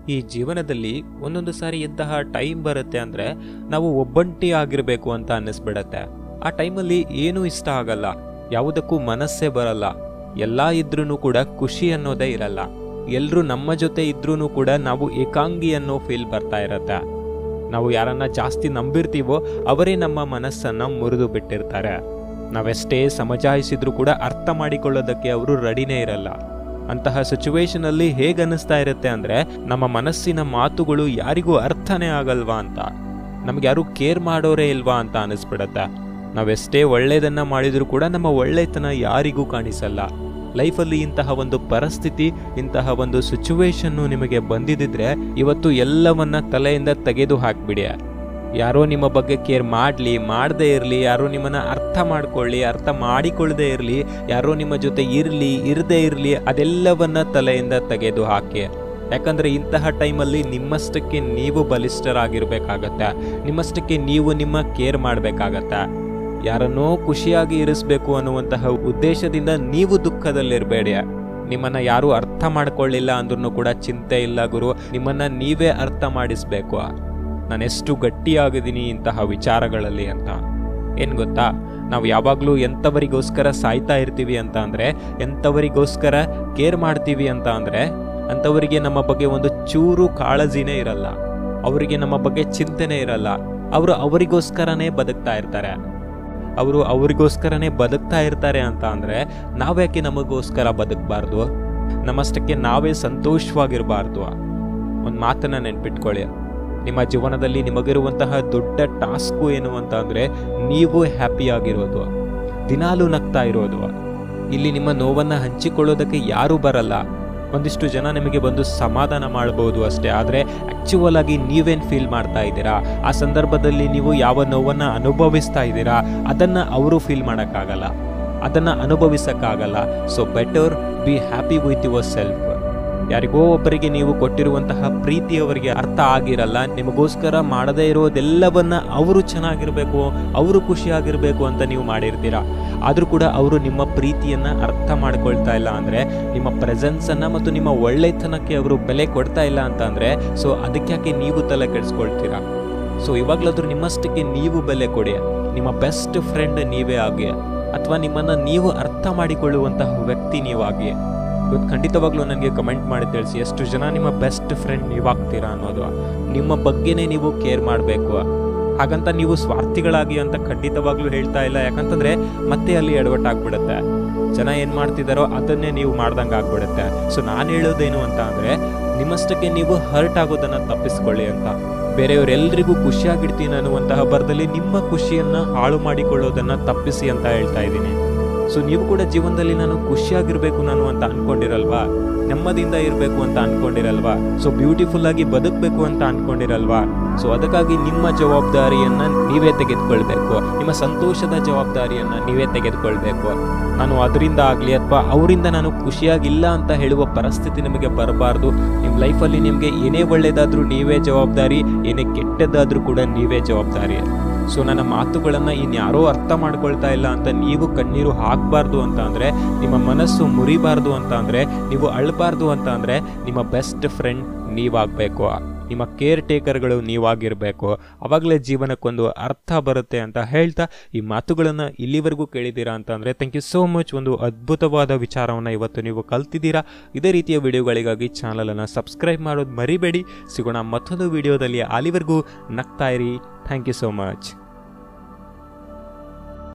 ಈ ಜೀವನದಲ್ಲಿ ಒಂದೊಂದು ಸಾರಿ ಇಂತಹ ಟೈಮ್ ಬರುತ್ತೆ ಅಂದ್ರೆ ನಾವು ಒಬ್ಬಂಟಿ ಆಗಿರ್ಬೇಕು ಅಂತ ಅನ್ನಿಸ್ಬಿಡತ್ತೆ ಆ ಟೈಮಲ್ಲಿ ಏನೂ ಇಷ್ಟ ಆಗಲ್ಲ ಯಾವುದಕ್ಕೂ ಮನಸ್ಸೇ ಬರಲ್ಲ ಎಲ್ಲ ಇದ್ರೂ ಕೂಡ ಖುಷಿ ಅನ್ನೋದೇ ಇರಲ್ಲ ಎಲ್ರೂ ನಮ್ಮ ಜೊತೆ ಇದ್ರೂ ಕೂಡ ನಾವು ಏಕಾಂಗಿ ಅನ್ನೋ ಫೀಲ್ ಬರ್ತಾ ಇರತ್ತೆ ನಾವು ಯಾರನ್ನ ಜಾಸ್ತಿ ನಂಬಿರ್ತೀವೋ ಅವರೇ ನಮ್ಮ ಮನಸ್ಸನ್ನ ಮುರಿದು ಬಿಟ್ಟಿರ್ತಾರೆ ನಾವೆಷ್ಟೇ ಸಮಜಾಯಿಸಿದ್ರು ಕೂಡ ಅರ್ಥ ಮಾಡಿಕೊಳ್ಳೋದಕ್ಕೆ ಅವರು ರೆಡಿನೇ ಇರಲ್ಲ ಅಂತಹ ಸಿಚುವೇಶನ್ ಅಲ್ಲಿ ಹೇಗೆ ಅನ್ನಿಸ್ತಾ ಇರುತ್ತೆ ಅಂದ್ರೆ ನಮ್ಮ ಮನಸ್ಸಿನ ಮಾತುಗಳು ಯಾರಿಗೂ ಅರ್ಥನೇ ಆಗಲ್ವಾ ಅಂತ ನಮ್ಗೆ ಯಾರು ಕೇರ್ ಮಾಡೋರೇ ಇಲ್ವಾ ಅಂತ ಅನಿಸ್ಬಿಡತ್ತೆ ನಾವೆಷ್ಟೇ ಒಳ್ಳೇದನ್ನ ಮಾಡಿದ್ರು ಕೂಡ ನಮ್ಮ ಒಳ್ಳೆತನ ಯಾರಿಗೂ ಕಾಣಿಸಲ್ಲ ಲೈಫಲ್ಲಿ ಇಂತಹ ಒಂದು ಪರಿಸ್ಥಿತಿ ಇಂತಹ ಒಂದು ಸಿಚುವೇಶನ್ನು ನಿಮಗೆ ಬಂದಿದ್ದಿದ್ರೆ ಇವತ್ತು ಎಲ್ಲವನ್ನ ತಲೆಯಿಂದ ತೆಗೆದು ಹಾಕ್ಬಿಡಿ ಯಾರೋ ನಿಮ್ಮ ಬಗ್ಗೆ ಕೇರ್ ಮಾಡಲಿ ಮಾಡದೇ ಇರಲಿ ಯಾರೋ ನಿಮ್ಮನ್ನ ಅರ್ಥ ಮಾಡ್ಕೊಳ್ಳಿ ಅರ್ಥ ಮಾಡಿಕೊಳ್ಳದೆ ಇರಲಿ ಯಾರೋ ನಿಮ್ಮ ಜೊತೆ ಇರಲಿ ಇರದೇ ಇರಲಿ ಅದೆಲ್ಲವನ್ನ ತಲೆಯಿಂದ ತೆಗೆದು ಹಾಕಿ ಯಾಕಂದ್ರೆ ಇಂತಹ ಟೈಮಲ್ಲಿ ನಿಮ್ಮಷ್ಟಕ್ಕೆ ನೀವು ಬಲಿಷ್ಠರಾಗಿರ್ಬೇಕಾಗತ್ತೆ ನಿಮ್ಮಷ್ಟಕ್ಕೆ ನೀವು ನಿಮ್ಮ ಕೇರ್ ಮಾಡಬೇಕಾಗತ್ತೆ ಯಾರನ್ನೋ ಖುಷಿಯಾಗಿ ಇರಿಸ್ಬೇಕು ಅನ್ನುವಂತಹ ಉದ್ದೇಶದಿಂದ ನೀವು ದುಃಖದಲ್ಲಿರಬೇಡಿ ನಿಮ್ಮನ್ನ ಯಾರು ಅರ್ಥ ಮಾಡ್ಕೊಳ್ಳಿಲ್ಲ ಅಂದ್ರೂ ಕೂಡ ಚಿಂತೆ ಇಲ್ಲ ಗುರು ನಿಮ್ಮನ್ನ ನೀವೇ ಅರ್ಥ ಮಾಡಿಸ್ಬೇಕು ನಾನೆಷ್ಟು ಗಟ್ಟಿಯಾಗಿದ್ದೀನಿ ಇಂತಹ ವಿಚಾರಗಳಲ್ಲಿ ಅಂತ ಏನ್ ಗೊತ್ತಾ ನಾವು ಯಾವಾಗಲೂ ಎಂಥವರಿಗೋಸ್ಕರ ಸಾಯ್ತಾ ಇರ್ತೀವಿ ಅಂತ ಅಂದ್ರೆ ಎಂಥವರಿಗೋಸ್ಕರ ಕೇರ್ ಮಾಡ್ತೀವಿ ಅಂತ ಅಂದ್ರೆ ಅಂಥವರಿಗೆ ನಮ್ಮ ಬಗ್ಗೆ ಒಂದು ಚೂರು ಕಾಳಜಿನೇ ಇರಲ್ಲ ಅವರಿಗೆ ನಮ್ಮ ಬಗ್ಗೆ ಚಿಂತೆನೇ ಇರಲ್ಲ ಅವರು ಅವರಿಗೋಸ್ಕರನೇ ಬದುಕ್ತಾ ಇರ್ತಾರೆ ಅವರು ಅವರಿಗೋಸ್ಕರನೇ ಬದುಕ್ತಾ ಇರ್ತಾರೆ ಅಂತ ಅಂದ್ರೆ ನಾವ್ಯಾಕೆ ನಮಗೋಸ್ಕರ ಬದುಕಬಾರ್ದು ನಮ್ಮಷ್ಟಕ್ಕೆ ನಾವೇ ಸಂತೋಷವಾಗಿರಬಾರ್ದು ಒಂದು ಮಾತನ್ನ ನೆನ್ಪಿಟ್ಕೊಳ್ಳಿ ನಿಮ್ಮ ಜೀವನದಲ್ಲಿ ನಿಮಗಿರುವಂತಹ ದೊಡ್ಡ ಟಾಸ್ಕು ಏನು ಅಂತ ಅಂದ್ರೆ ನೀವು ಹ್ಯಾಪಿ ಆಗಿರೋದು ದಿನಾಲೂ ನಗ್ತಾ ಇರೋದು ಇಲ್ಲಿ ನಿಮ್ಮ ನೋವನ್ನ ಹಂಚಿಕೊಳ್ಳೋದಕ್ಕೆ ಯಾರೂ ಬರಲ್ಲ ಒಂದಿಷ್ಟು ಜನ ನಿಮಗೆ ಬಂದು ಸಮಾಧಾನ ಮಾಡಬಹುದು ಅಷ್ಟೇ ಆದರೆ ಆಕ್ಚುವಲ್ ಆಗಿ ನೀವೇನು ಫೀಲ್ ಮಾಡ್ತಾ ಇದ್ದೀರಾ ಆ ಸಂದರ್ಭದಲ್ಲಿ ನೀವು ಯಾವ ನೋವನ್ನ ಅನುಭವಿಸ್ತಾ ಇದ್ದೀರಾ ಅದನ್ನ ಅವರು ಫೀಲ್ ಮಾಡೋಕ್ಕಾಗಲ್ಲ ಅದನ್ನ ಅನುಭವಿಸಕ್ಕಾಗಲ್ಲ so better be happy with yourself ಯಾರಿಗೋ ಒಬ್ಬರಿಗೆ ನೀವು ಕೊಟ್ಟಿರುವಂತಹ ಪ್ರೀತಿ ಅವರಿಗೆ ಅರ್ಥ ಆಗಿರಲ್ಲ ನಿಮಗೋಸ್ಕರ ಮಾಡದೇ ಇರೋದೆಲ್ಲವನ್ನ ಅವರು ಚೆನ್ನಾಗಿರ್ಬೇಕು ಅವರು ಖುಷಿಯಾಗಿರ್ಬೇಕು ಅಂತ ನೀವು ಮಾಡಿರ್ತೀರಾ ಆದರೂ ಕೂಡ ಅವರು ನಿಮ್ಮ ಪ್ರೀತಿಯನ್ನ ಅರ್ಥ ಮಾಡ್ಕೊಳ್ತಾ ಇಲ್ಲ ಅಂದ್ರೆ ನಿಮ್ಮ ಪ್ರೆಸೆನ್ಸ್ ಅನ್ನ ಮತ್ತು ನಿಮ್ಮ ಒಳ್ಳೆತನಕ್ಕೆ ಅವರು ಬೆಲೆ ಕೊಡ್ತಾ ಇಲ್ಲ ಅಂತ ಅಂದ್ರೆ ಸೊ ಅದಕ್ಯಾಕೆ ನೀವು ತಲೆ ಕೆಡಿಸ್ಕೊಳ್ತೀರಾ ಸೊ ಇವಾಗ್ಲಾದ್ರೂ ನಿಮ್ಮಷ್ಟಕ್ಕೆ ನೀವು ಬೆಲೆ ಕೊಡಿ ನಿಮ್ಮ ಬೆಸ್ಟ್ ಫ್ರೆಂಡ್ ನೀವೇ ಆಗಿ ಅಥವಾ ನಿಮ್ಮನ್ನ ನೀವು ಅರ್ಥ ಮಾಡಿಕೊಳ್ಳುವಂತಹ ವ್ಯಕ್ತಿ ನೀವಾಗಿ ಇವತ್ತು ಖಂಡಿತವಾಗ್ಲೂ ನನಗೆ ಕಮೆಂಟ್ ಮಾಡಿ ತಿಳಿಸಿ ಎಷ್ಟು ಜನ ನಿಮ್ಮ ಬೆಸ್ಟ್ ಫ್ರೆಂಡ್ ನೀವಾಗ್ತೀರಾ ಅನ್ನೋದು ನಿಮ್ಮ ಬಗ್ಗೆನೇ ನೀವು ಕೇರ್ ಮಾಡಬೇಕು ಹಾಗಂತ ನೀವು ಸ್ವಾರ್ಥಿಗಳಾಗಿ ಅಂತ ಖಂಡಿತವಾಗ್ಲೂ ಹೇಳ್ತಾ ಇಲ್ಲ ಯಾಕಂತಂದ್ರೆ ಮತ್ತೆ ಅಲ್ಲಿ ಎಡವಟ್ಟಾಗ್ಬಿಡುತ್ತೆ ಜನ ಏನ್ ಮಾಡ್ತಿದಾರೋ ಅದನ್ನೇ ನೀವು ಮಾಡ್ದಂಗೆ ಆಗ್ಬಿಡುತ್ತೆ ಸೊ ನಾನು ಹೇಳೋದೇನು ಅಂತ ಅಂದ್ರೆ ನಿಮ್ಮಷ್ಟಕ್ಕೆ ನೀವು ಹರ್ಟ್ ಆಗೋದನ್ನ ತಪ್ಪಿಸ್ಕೊಳ್ಳಿ ಅಂತ ಬೇರೆಯವರೆಲ್ಲರಿಗೂ ಖುಷಿಯಾಗಿಡ್ತೀನಿ ಅನ್ನುವಂತಹ ಬರದಲ್ಲಿ ನಿಮ್ಮ ಖುಷಿಯನ್ನ ಹಾಳು ಮಾಡಿಕೊಳ್ಳೋದನ್ನ ತಪ್ಪಿಸಿ ಅಂತ ಹೇಳ್ತಾ ಇದ್ದೀನಿ ಸೊ ನೀವು ಕೂಡ ಜೀವನದಲ್ಲಿ ನಾನು ಖುಷಿಯಾಗಿರ್ಬೇಕು ನಾನು ಅಂತ ಅನ್ಕೊಂಡಿರಲ್ವಾ ನೆಮ್ಮದಿಯಿಂದ ಇರಬೇಕು ಅಂತ ಅನ್ಕೊಂಡಿರಲ್ವಾ ಸೊ ಬ್ಯೂಟಿಫುಲ್ ಆಗಿ ಬದುಕಬೇಕು ಅಂತ ಅನ್ಕೊಂಡಿರಲ್ವಾ ಸೊ ಅದಕ್ಕಾಗಿ ನಿಮ್ಮ ಜವಾಬ್ದಾರಿಯನ್ನ ನೀವೇ ತೆಗೆದುಕೊಳ್ಬೇಕು ನಿಮ್ಮ ಸಂತೋಷದ ಜವಾಬ್ದಾರಿಯನ್ನ ನೀವೇ ತೆಗೆದುಕೊಳ್ಬೇಕು ನಾನು ಅದರಿಂದ ಆಗಲಿ ಅಥವಾ ಅವರಿಂದ ನಾನು ಖುಷಿಯಾಗಿಲ್ಲ ಅಂತ ಹೇಳುವ ಪರಿಸ್ಥಿತಿ ನಿಮಗೆ ಬರಬಾರ್ದು ನಿಮ್ಮ ಲೈಫಲ್ಲಿ ನಿಮಗೆ ಏನೇ ಒಳ್ಳೇದಾದ್ರೂ ನೀವೇ ಜವಾಬ್ದಾರಿ ಏನೇ ಕೆಟ್ಟದ್ದಾದ್ರೂ ಕೂಡ ನೀವೇ ಜವಾಬ್ದಾರಿ ಸೊ ನನ್ನ ಮಾತುಗಳನ್ನು ಇನ್ಯಾರೋ ಅರ್ಥ ಮಾಡ್ಕೊಳ್ತಾ ಇಲ್ಲ ಅಂತ ನೀವು ಕಣ್ಣೀರು ಹಾಕಬಾರ್ದು ಅಂತ ಅಂದರೆ ನಿಮ್ಮ ಮನಸ್ಸು ಮುರಿಬಾರ್ದು ಅಂತ ಅಂದರೆ ನೀವು ಅಳಬಾರ್ದು ಅಂತ ಅಂದರೆ ನಿಮ್ಮ ಬೆಸ್ಟ್ ಫ್ರೆಂಡ್ ನೀವಾಗಬೇಕು ನಿಮ್ಮ ಕೇರ್ ಟೇಕರ್ಗಳು ನೀವಾಗಿರಬೇಕು ಅವಾಗಲೇ ಜೀವನಕ್ಕೊಂದು ಅರ್ಥ ಬರುತ್ತೆ ಅಂತ ಹೇಳ್ತಾ ಈ ಮಾತುಗಳನ್ನು ಇಲ್ಲಿವರೆಗೂ ಕೇಳಿದ್ದೀರಾ ಅಂತ ಅಂದರೆ ಥ್ಯಾಂಕ್ ಯು ಸೋ ಮಚ್ ಒಂದು ಅದ್ಭುತವಾದ ವಿಚಾರವನ್ನು ಇವತ್ತು ನೀವು ಕಲ್ತಿದ್ದೀರಾ ಇದೇ ರೀತಿಯ ವಿಡಿಯೋಗಳಿಗಾಗಿ ಚಾನಲನ್ನು ಸಬ್ಸ್ಕ್ರೈಬ್ ಮಾಡೋದು ಮರಿಬೇಡಿ ಸಿಗೋಣ ಮತ್ತೊಂದು ವಿಡಿಯೋದಲ್ಲಿ ಅಲ್ಲಿವರೆಗೂ ನಗ್ತಾ ಇರಿ ಥ್ಯಾಂಕ್ ಯು ಸೋ ಮಚ್